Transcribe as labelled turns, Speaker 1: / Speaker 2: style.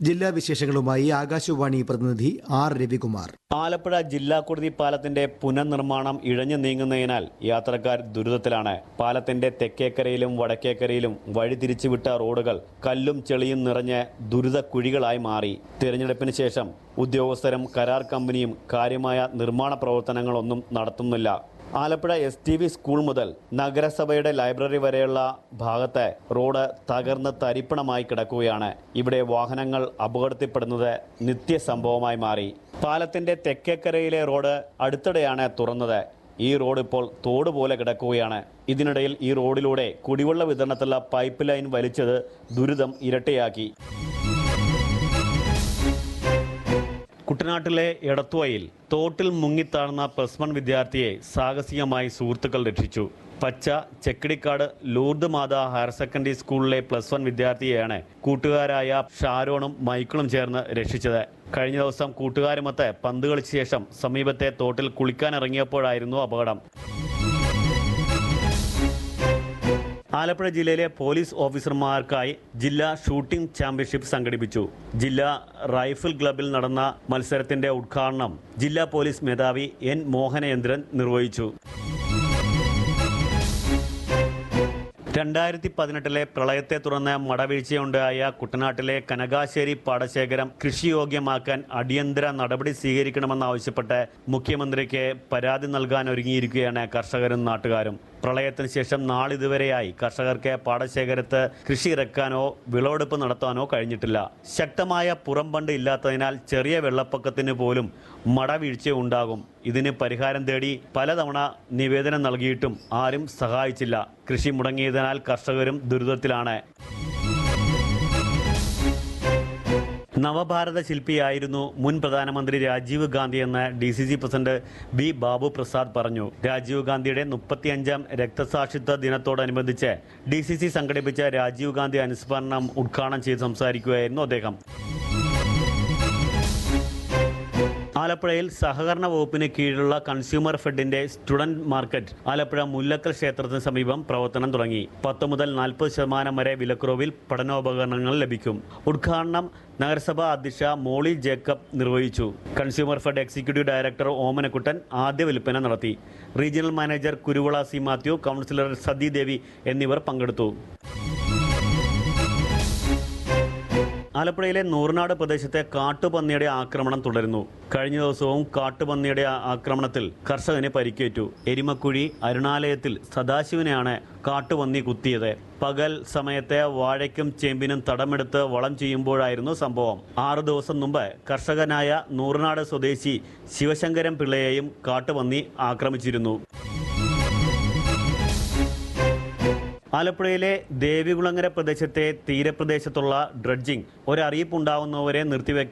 Speaker 1: ജില്ലാ വിശേഷങ്ങളുമായി ആകാശവാണി പ്രതിനിധി ആർ രവികുമാർ
Speaker 2: ആലപ്പുഴ ജില്ലാ കുടുതി പാലത്തിന്റെ പുനർനിർമ്മാണം ഇഴഞ്ഞു നീങ്ങുന്നതിനാൽ യാത്രക്കാർ ദുരിതത്തിലാണ് പാലത്തിന്റെ തെക്കേക്കരയിലും വടക്കേക്കരയിലും വഴി തിരിച്ചുവിട്ട റോഡുകൾ കല്ലും ചെളിയും നിറഞ്ഞ് ദുരിത കുഴികളായി മാറി തിരഞ്ഞെടുപ്പിന് ശേഷം ഉദ്യോഗസ്ഥരും കരാർ കമ്പനിയും കാര്യമായ നിർമ്മാണ പ്രവർത്തനങ്ങളൊന്നും നടത്തുന്നില്ല Alappuzha S T V school മുതൽ നഗരസഭയുടെ ലൈബ്രറി വരെയുള്ള ഭാഗത്തെ റോഡ് തകർന്ന് തരിപ്പണമായി കിടക്കുകയാണ് ഇവിടെ വാഹനങ്ങൾ അപകടത്തിൽപ്പെടുന്നത് നിത്യസംഭവമായി മാറി പാലത്തിന്റെ തെക്കേക്കരയിലെ റോഡ് അടുത്തിടെയാണ് തുറന്നത് ഈ റോഡ് ഇപ്പോൾ തോട് പോലെ കിടക്കുകയാണ് ഇതിനിടയിൽ ഈ റോഡിലൂടെ കുടിവെള്ള വിതരണത്തിലുള്ള പൈപ്പ് ലൈൻ വലിച്ചത് ദുരിതം ഇരട്ടിയാക്കി കുട്ടനാട്ടിലെ എടത്തുവയിൽ തോട്ടിൽ മുങ്ങിത്താഴ്ന്ന പ്ലസ് വൺ വിദ്യാർത്ഥിയെ സാഹസികമായി സുഹൃത്തുക്കൾ രക്ഷിച്ചു പച്ച Chekkidikkad Lourdes Matha higher secondary സ്കൂളിലെ പ്ലസ് വൺ വിദ്യാർത്ഥിയെയാണ് കൂട്ടുകാരായ ഷാരോണും മൈക്കിളും ചേർന്ന് രക്ഷിച്ചത് കഴിഞ്ഞ ദിവസം കൂട്ടുകാരുമൊത്ത് പന്ത് കളിച്ച ശേഷം സമീപത്തെ തോട്ടിൽ കുളിക്കാനിറങ്ങിയപ്പോഴായിരുന്നു അപകടം ആലപ്പുഴ ജില്ലയിലെ പോലീസ് ഓഫീസർമാർക്കായി ജില്ലാ ഷൂട്ടിംഗ് ചാമ്പ്യൻഷിപ്പ് സംഘടിപ്പിച്ചു ജില്ലാ റൈഫിൾ ക്ലബിൽ നടന്ന മത്സരത്തിന്റെ ഉദ്ഘാടനം ജില്ലാ പോലീസ് മേധാവി എൻ മോഹനേന്ദ്രൻ നിർവഹിച്ചു രണ്ടായിരത്തി പതിനെട്ടിലെ പ്രളയത്തെ തുടർന്ന് മടവീഴ്ചയുണ്ടായ കുട്ടനാട്ടിലെ കനകാശ്ശേരി പാടശേഖരം കൃഷിയോഗ്യമാക്കാൻ അടിയന്തര നടപടി സ്വീകരിക്കണമെന്നാവശ്യപ്പെട്ട് മുഖ്യമന്ത്രിക്ക് പരാതി നൽകാൻ ഒരുങ്ങിയിരിക്കുകയാണ് കർഷകരും നാട്ടുകാരും പ്രളയത്തിന് ശേഷം നാളിതുവരെയായി കർഷകർക്ക് പാടശേഖരത്ത് കൃഷി ഇറക്കാനോ വിളവെടുപ്പ് നടത്താനോ കഴിഞ്ഞിട്ടില്ല ശക്തമായ പുറംബണ്ട് ഇല്ലാത്തതിനാൽ ചെറിയ വെള്ളപ്പൊക്കത്തിന് പോലും മടവീഴ്ച ഉണ്ടാകും ഇതിന് പരിഹാരം തേടി പലതവണ നിവേദനം നൽകിയിട്ടും ആരും സഹായിച്ചില്ല കൃഷി മുടങ്ങിയതിനാൽ കർഷകരും ദുരിതത്തിലാണ് നവഭാരത ശില്പിയായിരുന്നു മുൻ പ്രധാനമന്ത്രി രാജീവ് ഗാന്ധി എന്ന് D C C president B Babu Prasad പറഞ്ഞു രാജീവ് ഗാന്ധിയുടെ മുപ്പത്തിയഞ്ചാം രക്തസാക്ഷിത്വ ദിനത്തോടനുബന്ധിച്ച് ഡി സി സി സംഘടിപ്പിച്ച രാജീവ് ഗാന്ധി അനുസ്മരണം ഉദ്ഘാടനം ചെയ്ത് സംസാരിക്കുകയായിരുന്നു അദ്ദേഹം ആലപ്പുഴയിൽ സഹകരണ വകുപ്പിന് കീഴിലുള്ള കൺസ്യൂമർ ഫെഡിന്റെ സ്റ്റുഡന്റ് മാർക്കറ്റ് ആലപ്പുഴ മുല്ലക്കൽ ക്ഷേത്രത്തിന് സമീപം പ്രവർത്തനം തുടങ്ങി പത്ത് മുതൽ നാൽപ്പത് ശതമാനം വരെ വിലക്കുറവിൽ പഠനോപകരണങ്ങൾ ലഭിക്കും ഉദ്ഘാടനം നഗരസഭാ അധ്യക്ഷ മോളി ജേക്കബ് നിർവഹിച്ചു consumer fed executive director Omanakuttan ആദ്യ വിൽപ്പന നടത്തി regional manager Kuruvila C Mathew councillor Sathi Devi എന്നിവർ പങ്കെടുത്തു ആലപ്പുഴയിലെ നൂറിനാട് പ്രദേശത്തെ കാട്ടുപന്നിയുടെ ആക്രമണം തുടരുന്നു കഴിഞ്ഞ ദിവസവും കാട്ടുപന്നിയുടെ ആ- ആക്രമണത്തിൽ കർഷകന് പരിക്കേറ്റു എരിമക്കുഴി അരുണാലയത്തിൽ സദാശിവനെയാണ് കാട്ടുപന്നി കുത്തിയത് പകൽ സമയത്തെ വാഴയ്ക്കും ചേമ്പിനും തടമെടുത്ത് വളം ചെയ്യുമ്പോഴായിരുന്നു സംഭവം ആറു ദിവസം മുമ്പ് കർഷകനായ നൂറിനാട് സ്വദേശി ശിവശങ്കരൻ പിള്ളയെയും കാട്ടുപന്നി ആക്രമിച്ചിരുന്നു ആലപ്പുഴയിലെ ദേവികുളങ്ങര പ്രദേശത്തെ തീരപ്രദേശത്തുള്ള ഡ്രഡ്ജിംഗ് ഒരറിയിപ്പുണ്ടാവുന്നവരെ നിർത്തിവെക്കാൻ